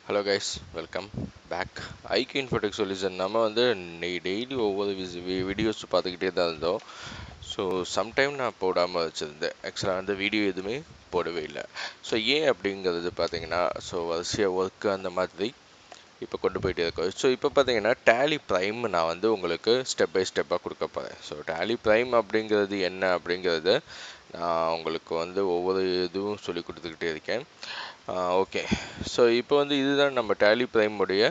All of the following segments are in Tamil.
ஹலோ கைஸ் வெல்கம் பேக் ஐக்கு இன்ஃபோடெக் சொல்யூஷன் நம்ம வந்து டெய்லி ஒவ்வொரு வீடியோஸ் பார்த்துக்கிட்டே தான் இருந்தோம் ஸோ சம்டைம் நான் போடாமல் வச்சுருந்தேன் ஆக்சுவலாக வந்து வீடியோ எதுவுமே போடவே இல்லை ஸோ ஏன் அப்படிங்கிறது பார்த்தீங்கன்னா ஸோ வரிசையாக ஒர்க்கு அந்த மாதிரி இப்போ கொண்டு போயிட்டே இருக்கோம் ஸோ இப்போ பார்த்தீங்கன்னா டேலி ப்ரைம் நான் வந்து உங்களுக்கு ஸ்டெப் பை ஸ்டெப்பாக கொடுக்க போகிறேன் ஸோ டேலி ப்ரைம் அப்படிங்கிறது என்ன அப்படிங்கிறத நான் உங்களுக்கு வந்து ஒவ்வொரு இதுவும் சொல்லி கொடுத்துக்கிட்டே இருக்கேன் ஓகே ஸோ இப்போ வந்து இதுதான் நம்ம டேலி ப்ரைமுடைய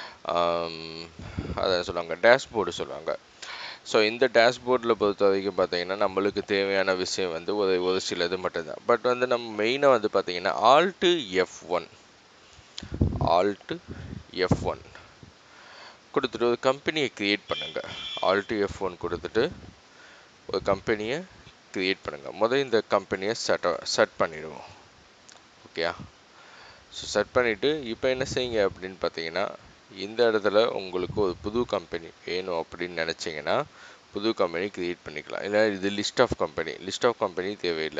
அதை சொல்லுவாங்க டேஷ்போர்டு சொல்லுவாங்க ஸோ இந்த டேஷ்போர்டில் பொறுத்த வரைக்கும் பார்த்தீங்கன்னா நம்மளுக்கு தேவையான விஷயம் வந்து ஒரு ஒரு சிலது மட்டும்தான் பட் வந்து நம்ம மெயினாக வந்து பார்த்தீங்கன்னா alt F one alt F one கொடுத்துட்டு ஒரு கம்பெனியை க்ரியேட் பண்ணுங்கள் ஆல்ட்டு எஃப் ஒன் கொடுத்துட்டு ஒரு கம்பெனியை க்ரியேட் பண்ணுங்கள் முதல் இந்த கம்பெனியை செட் செட் பண்ணிடுவோம் ஓகேயா ஸோ செட் பண்ணிவிட்டு இப்போ என்ன செய்யுங்க அப்படின்னு பார்த்தீங்கன்னா இந்த இடத்துல உங்களுக்கு ஒரு புது கம்பெனி வேணும் அப்படின்னு நினச்சிங்கன்னா புது கம்பெனி க்ரியேட் பண்ணிக்கலாம் இல்லை இது list of company list of company தேவையில்லை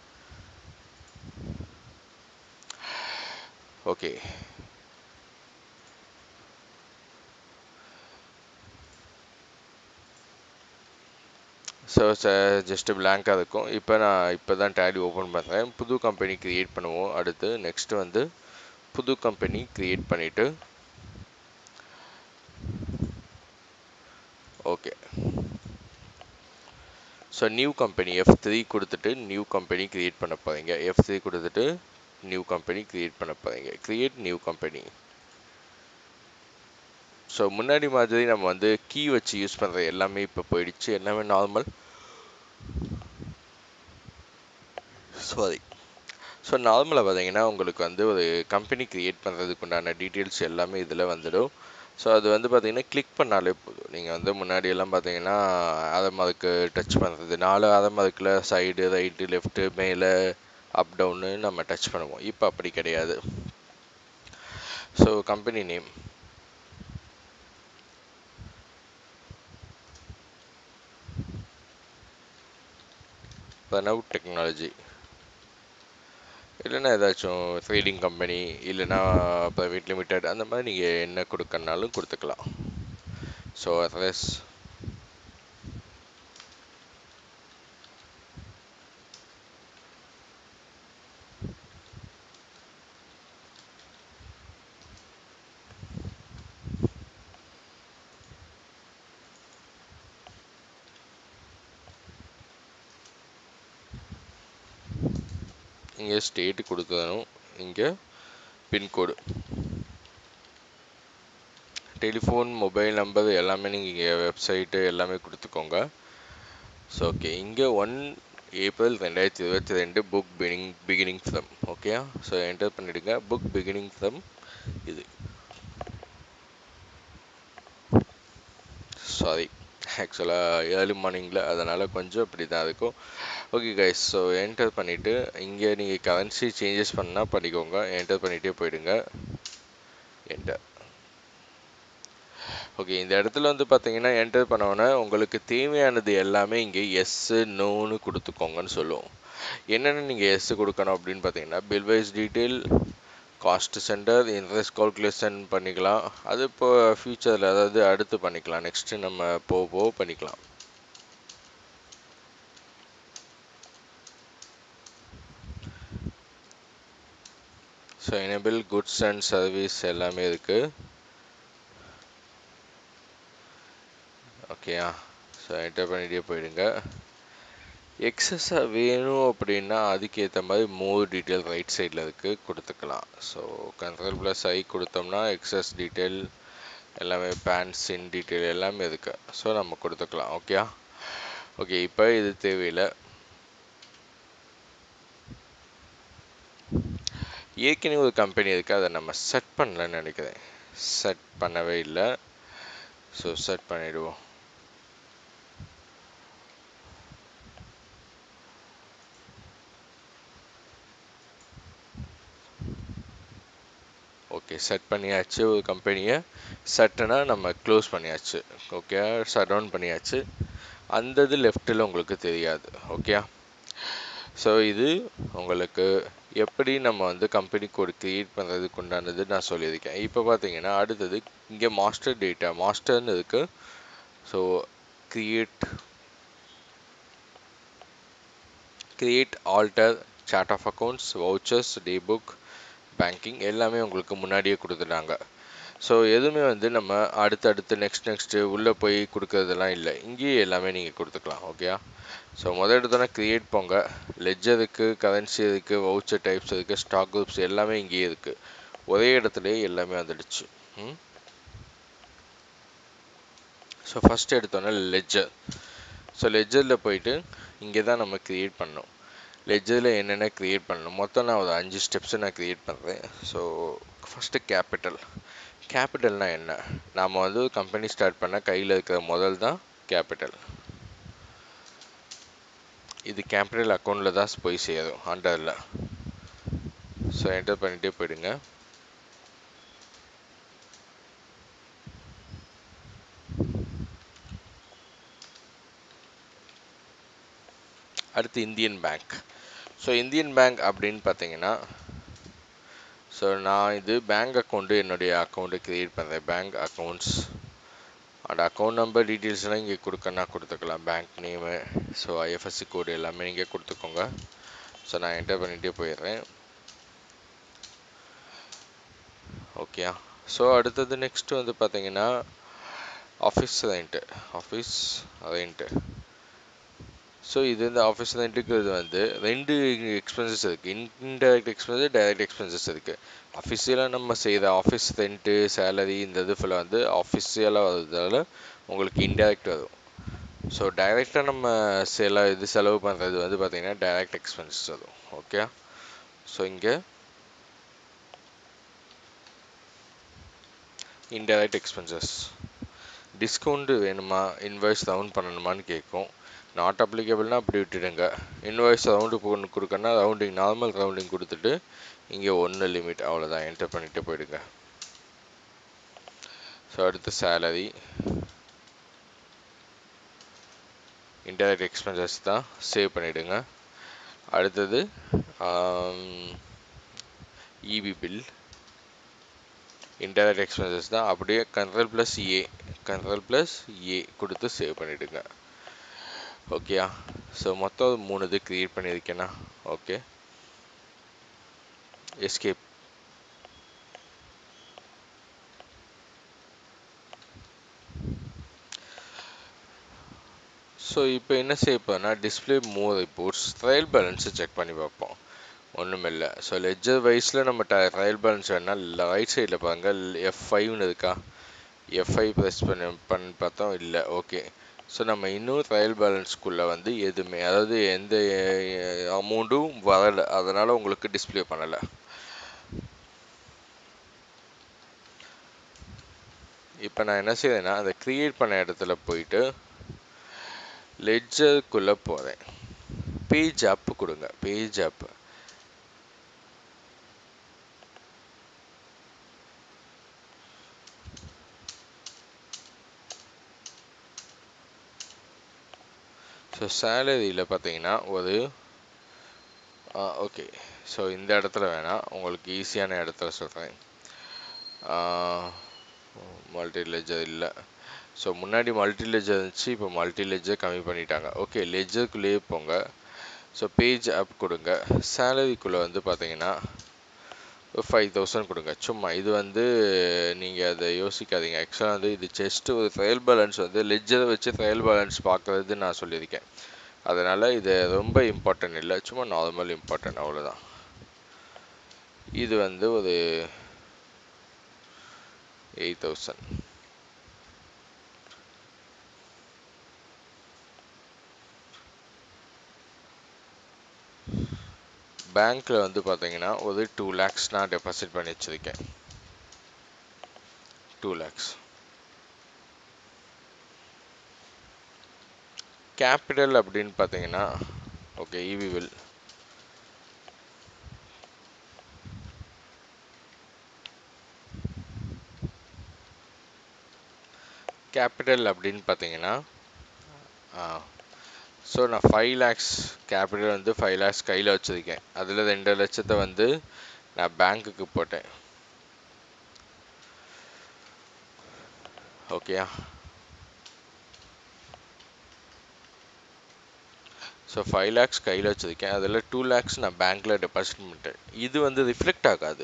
ஓகே ஸோ ஜஸ்ட்டு பிளாங்காக இருக்கும் இப்போ நான் இப்போ தான் டேலி ஓப்பன் பண்ணுறேன் புது கம்பெனி க்ரியேட் பண்ணுவோம் அடுத்து நெக்ஸ்ட்டு வந்து புது கம்பெனி க்ரியேட் பண்ணிவிட்டு okay so new company F three கொடுத்துட்டு நியூ கம்பெனி க்ரியேட் பண்ண போகிறீங்க எஃப் த்ரீ கொடுத்துட்டு நியூ கம்பெனி க்ரியேட் பண்ண போகிறீங்க க்ரியேட் நியூ கம்பெனி ஸோ முன்னாடி மாதிரி நம்ம வந்து கீ வச்சு யூஸ் பண்ணுற எல்லாமே இப்போ போயிடுச்சு எல்லாமே நார்மல் சாரி ஸோ நார்மலாக பார்த்தீங்கன்னா உங்களுக்கு வந்து ஒரு கம்பெனி க்ரியேட் பண்ணுறதுக்கு உண்டான டீட்டெயில்ஸ் எல்லாமே இதில் வந்துடும் ஸோ அது வந்து பார்த்தீங்கன்னா கிளிக் பண்ணாலே போதும் நீங்கள் வந்து முன்னாடி எல்லாம் பார்த்தீங்கன்னா ஆதமாருக்கு டச் பண்ணுறது நாலு ஆதமாருக்கில் சைடு ரைட்டு லெஃப்ட்டு மேலே அப் டவுனு நம்ம டச் பண்ணுவோம் இப்போ அப்படி கிடையாது so company name Pranav technology இல்லைன்னா ஏதாச்சும் ட்ரேடிங் கம்பெனி இல்லைன்னா ப்ரைவேட் லிமிடெட் அந்த மாதிரி நீங்கள் என்ன கொடுக்கறனாலும் கொடுத்துக்கலாம் ஸோ அட்ரஸ் இங்கே ஸ்டேட்டு கொடுத்தனும் இங்கே பின்கோடு டெலிஃபோன் மொபைல் நம்பர் எல்லாமே நீங்கள் இங்கே வெப்சைட்டு எல்லாமே கொடுத்துக்கோங்க ஸோ ஓகே இங்கே ஒன் ஏப்ரல் ரெண்டாயிரத்தி இருபத்தி ரெண்டு book beginning beginning from okay so enter பண்ணிவிடுங்க புக் பிகினிங் ஃப்ரம் இது சாரி ஆக்சுவலாக ஏர்லி மார்னிங்கில் அதனால் கொஞ்சம் அப்படி தான் இருக்கும் ஓகே கைஸ் ஸோ என்டர் பண்ணிவிட்டு இங்கே நீங்கள் கரன்சி சேஞ்சஸ் பண்ணால் பண்ணிக்கோங்க என்டர் பண்ணிகிட்டே போயிடுங்க என்டர் ஓகே இந்த இடத்துல வந்து பார்த்தீங்கன்னா என்டர் பண்ணோன்னே உங்களுக்கு தேவையானது எல்லாமே இங்கே எஸ்ஸு நோன்னு கொடுத்துக்கோங்கன்னு சொல்லுவோம் என்னென்ன நீங்கள் எஸ்ஸு கொடுக்கணும் அப்படின்னு பார்த்தீங்கன்னா bill wise detail cost centre interest calculation பண்ணிக்கலாம் அது இப்போ ஃபியூச்சரில் அதாவது அடுத்து பண்ணிக்கலாம் நெக்ஸ்ட்டு நம்ம போக போக பண்ணிக்கலாம் so enable goods and service எல்லாமே இருக்குது ஓகேயா ஸோ என்டர் பண்ணிகிட்டே போயிடுங்க எக்ஸஸாக வேணும் அப்படின்னா அதுக்கேற்ற மாதிரி மோர் டீட்டெயில் ரைட் சைடில் இருக்குது கொடுத்துக்கலாம் ஸோ கண்ட்ரோல் ப்ளஸ் ஐ கொடுத்தோம்னா எக்ஸஸ் டீட்டெயில் எல்லாமே பேன் சின் டீட்டெயில் எல்லாமே இருக்குது ஸோ நம்ம கொடுத்துக்கலாம் ஓகேயா ஓகே இப்போ இது தேவையில்லை ஏற்கனவே ஒரு கம்பெனி இருக்குது அதை நம்ம செட் பண்ணலன்னு நினைக்கிறேன் செட் பண்ணவே இல்லை ஸோ செட் பண்ணிவிடுவோம் ஓகே செட் பண்ணியாச்சு ஒரு கம்பெனியை செட்டுனா நம்ம க்ளோஸ் பண்ணியாச்சு ஓகே ஷட் டவுன் பண்ணியாச்சு அந்த இது லெஃப்ட்டில் உங்களுக்கு தெரியாது ஓகே ஸோ இது உங்களுக்கு எப்படி நம்ம வந்து கம்பெனி கோட் கிரியேட் பண்ணுறதுக்கு உண்டானது நான் சொல்லியிருக்கேன் இப்போ பார்த்தீங்கன்னா அடுத்தது இங்கே மாஸ்டர் டேட்டா மாஸ்டர்னு இருக்கு so create create alter chart of accounts vouchers day book banking எல்லாமே உங்களுக்கு முன்னாடியே கொடுத்துட்டாங்க ஸோ எதுவுமே வந்து நம்ம அடுத்தடுத்து நெக்ஸ்ட் நெக்ஸ்ட்டு உள்ளே போய் கொடுக்கறதெல்லாம் இல்லை இங்கேயே எல்லாமே நீங்கள் கொடுத்துக்கலாம் ஓகேயா ஸோ முதல் எடுத்தோன்னே க்ரியேட் போங்க லெஜருக்கு கரன்சி இருக்குது வவுச்சர் டைப்ஸ் இருக்குது ஸ்டாக் குரூப்ஸ் எல்லாமே இங்கேயே இருக்குது ஒரே இடத்துலையே எல்லாமே வந்துடுச்சு ம் ஸோ ஃபஸ்ட் எடுத்தோன்னே லெஜர் ஸோ லெஜரில் போயிட்டு இங்கே தான் நம்ம க்ரியேட் பண்ணணும் லெஜரில் என்னென்ன க்ரியேட் பண்ணணும் மொத்தம் நான் ஒரு அஞ்சு ஸ்டெப்ஸு நான் க்ரியேட் பண்ணுறேன் ஸோ ஃபஸ்ட்டு கேபிட்டல் கேபிட்டல்னா என்ன நாம் வந்து கம்பெனி ஸ்டார்ட் பண்ண கையில் இருக்கிற முதல் தான் கேபிட்டல் இது கேபிட்டல் அக்கௌண்ட்டில் தான் போய் சேரும் அண்டரில் ஸோ என்டர் பண்ணிகிட்டே போயிடுங்க அடுத்து Indian Bank so Indian Bank அப்படின்னு பார்த்தீங்கன்னா ஸோ நான் இது பேங்க் அக்கௌண்ட்டு என்னுடைய அக்கௌண்ட்டு க்ரியேட் பண்ணுறேன் பேங்க் அக்கௌண்ட்ஸ் அந்த அக்கௌண்ட் நம்பர் டீட்டெயில்ஸ்லாம் இங்கே கொடுக்கனா கொடுத்துக்கலாம் bank name so IFSC code எல்லாமே நீங்கள் கொடுத்துக்கோங்க ஸோ நான் என்டர் பண்ணிகிட்டே போயிடுறேன் ஓகேயா ஸோ அடுத்தது நெக்ஸ்ட்டு வந்து பார்த்தீங்கன்னா office rent office rent so இது வந்து ஆஃபீஸ் ரெண்ட்டுக்கு வந்து ரெண்டு எக்ஸ்பென்சஸ் இருக்குது இன்டைரக்ட் எக்ஸ்பென்சஸ் டைரக்ட் எக்ஸ்பென்சஸ் இருக்குது அஃபிஷியலாக நம்ம செய்கிற ஆஃபீஸ் ரெண்ட்டு சேலரி இந்த இது ஃபுல்லாக வந்து அஃபிஷியலாக வர்றதால உங்களுக்கு இன்டைரக்ட் வரும் ஸோ டைரெக்டாக நம்ம செல இது செலவு பண்ணுறது வந்து பார்த்திங்கன்னா டைரக்ட் எக்ஸ்பென்சஸ் வரும் ஓகே ஸோ இங்கே இன்டைரக்ட் எக்ஸ்பென்சஸ் டிஸ்கவுண்ட்டு வேணுமா இன்வாய்ஸ் ரவுண்ட் பண்ணணுமான்னு கேட்கும் நாட் அப்ளிகபிள்னா அப்படி விட்டுடுங்க இன்வாய்ஸ் ரவுண்டு போட்டு கொடுக்கணும்னா ரவுண்டிங் நார்மல் ரவுண்டிங் கொடுத்துட்டு இங்கே ஒன்று லிமிட் அவ்வளோதான் என்டர் பண்ணிட்டு போயிடுங்க ஸோ அடுத்து சேலரி இன்டைரக்ட் எக்ஸ்பென்சஸ் தான் சேவ் பண்ணிவிடுங்க அடுத்தது இபி பில் இன்டைரக்ட் எக்ஸ்பென்சஸ் தான் அப்படியே control plus A control plus A கொடுத்து சேவ் பண்ணிவிடுங்க ஓகேயா ஸோ மொத்தம் மூணு இது க்ரியேட் பண்ணியிருக்கேனா ஓகே எஸ்கேப் ஸோ இப்போ என்ன செய்ய போனால் டிஸ்பிளே மூவ் ரிப்போர்ட்ஸ் ட்ரையல் பேலன்ஸை செக் பண்ணி பார்ப்போம் ஒன்றும் இல்லை ஸோ லெஜர் வைஸில் நம்ம ட்ரையல் பேலன்ஸ் வேணால் ரைட் சைடில் பாருங்கள் எஃப் ஃபைவ்னு இருக்கா எஃப் ஃபைவ் ப்ரெஸ் பண்ணி பண்ணி பார்த்தோம் இல்லை ஓகே ஸோ நம்ம இன்னும் ட்ரையல் பேலன்ஸ்குள்ளே வந்து எதுவுமே அதாவது எந்த அமௌண்ட்டும் வரலை அதனால் உங்களுக்கு டிஸ்பிளே பண்ணலை இப்போ நான் என்ன செய்யறேன்னா அதை க்ரியேட் பண்ண இடத்துல போயிட்டு லெட்ஜருக்குள்ளே போகிறேன் பேஜ் அப் கொடுங்க பேஜ் அப் ஸோ சேலரியில் பார்த்தீங்கன்னா ஒரு ஓகே ஸோ இந்த இடத்துல வேணாம் உங்களுக்கு ஈஸியான இடத்துல சொல்கிறேன் மல்டி லெஜர் இல்லை ஸோ முன்னாடி மல்டி லெஜர் இருந்துச்சு இப்போ மல்டி லெஜர் கம்மி பண்ணிட்டாங்க ஓகே லெஜருக்குள்ளேயே போங்க ஸோ பேஜ் அப் கொடுங்க சேலரிக்குள்ளே வந்து பார்த்தீங்கன்னா ஃபைவ் தௌசண்ட் கொடுங்க சும்மா இது வந்து நீங்கள் அதை யோசிக்காதீங்க ஆக்சுவலாக வந்து இது ஜஸ்ட்டு ஒரு ட்ரையல் பேலன்ஸ் வந்து லெஜரை வச்சு ட்ரையல் பேலன்ஸ் பார்க்குறது நான் சொல்லியிருக்கேன் அதனால் இது ரொம்ப இம்பார்ட்டன்ட் இல்லை சும்மா நார்மல் இம்பார்ட்டன்ட் அவ்வளோதான் இது வந்து ஒரு எயிட் தௌசண்ட் பேங்க்கில் வந்து பார்த்தீங்கன்னா ஒரு டூ லேக்ஸ் நான் டெபாசிட் பண்ணி வச்சுருக்கேன் டூ லேக்ஸ் கேபிட்டல் அப்படின்னு பார்த்தீங்கன்னா ஓகே இவி வில் கேபிட்டல் அப்படின்னு பார்த்தீங்கன்னா ஸோ நான் ஃபைவ் லேக்ஸ் கேபிட்டல் வந்து ஃபைவ் லேக்ஸ் கையில் வச்சுருக்கேன் அதில் ரெண்டு லட்சத்தை வந்து நான் பேங்க்குக்கு போட்டேன் ஓகேயா ஸோ ஃபைவ் லேக்ஸ் கையில் வச்சுருக்கேன் அதில் டூ லேக்ஸ் நான் பேங்க்கில் டெபாசிட் பண்ணிட்டேன் இது வந்து ரிஃப்ளெக்ட் ஆகாது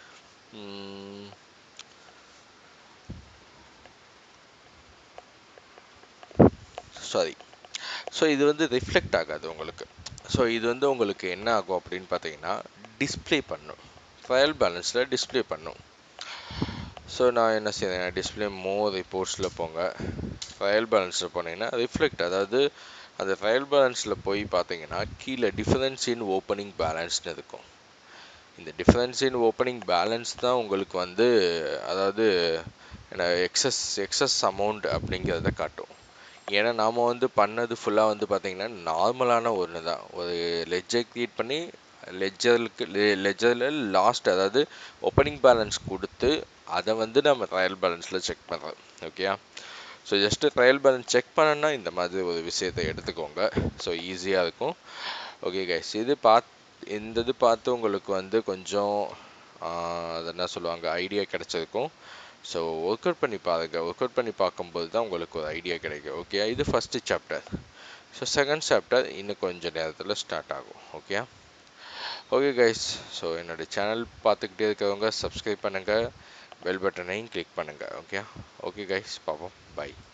சாரி ஸோ இது வந்து ரிஃப்ளெக்ட் ஆகாது உங்களுக்கு ஸோ இது வந்து உங்களுக்கு என்ன ஆகும் அப்படின்னு பார்த்தீங்கன்னா டிஸ்பிளே பண்ணும் ட்ரையல் பேலன்ஸில் டிஸ்பிளே பண்ணும் ஸோ நான் என்ன செய்யறேன் டிஸ்பிளே மோர் ரிப்போர்ட்ஸில் போங்க ட்ரையல் பேலன்ஸில் போனீங்கன்னா ரிஃப்ளெக்ட் அதாவது அந்த ட்ரையல் பேலன்ஸில் போய் பார்த்தீங்கன்னா கீழே டிஃபரன்ஸ் இன் ஓப்பனிங் பேலன்ஸ்னு இருக்கும் இந்த டிஃபரன்ஸ் இன் ஓப்பனிங் பேலன்ஸ் தான் உங்களுக்கு வந்து அதாவது என்ன எக்ஸஸ் எக்ஸஸ் அமௌண்ட் அப்படிங்கிறத காட்டும் ஏன்னா நாம் வந்து பண்ணது ஃபுல்லாக வந்து பார்த்திங்கன்னா நார்மலான ஒன்று தான் ஒரு லெஜர் க்ரியேட் பண்ணி லெஜருக்கு லெஜரில் லாஸ்ட் அதாவது ஓப்பனிங் பேலன்ஸ் கொடுத்து அதை வந்து நம்ம ட்ரையல் பேலன்ஸில் செக் பண்ணுறோம் ஓகேயா so just trial balance check பண்ணனா இந்த மாதிரி ஒரு விஷயத்தை எடுத்துக்கோங்க ஸோ ஈஸியாக இருக்கும் ஓகே கைஸ் இது பாத் இந்த இது பார்த்து உங்களுக்கு வந்து கொஞ்சம் அது என்ன சொல்லுவாங்க ஐடியா கிடச்சிருக்கும் ஸோ ஒர்க் அவுட் பண்ணி பாருங்கள் ஒர்க் அவுட் பண்ணி பார்க்கும்போது தான் உங்களுக்கு ஒரு ஐடியா கிடைக்கும் ஓகே இது first chapter so second chapter இன்னும் கொஞ்சம் நேரத்தில் ஸ்டார்ட் ஆகும் ஓகே ஓகே கைஸ் ஸோ என்னோடய சேனல் பார்த்துக்கிட்டே இருக்கிறவங்க சப்ஸ்கிரைப் பண்ணுங்கள் பெல் பட்டனையும் கிளிக் பண்ணுங்கள் ஓகே ஓகே கைஸ் பார்ப்போம் பை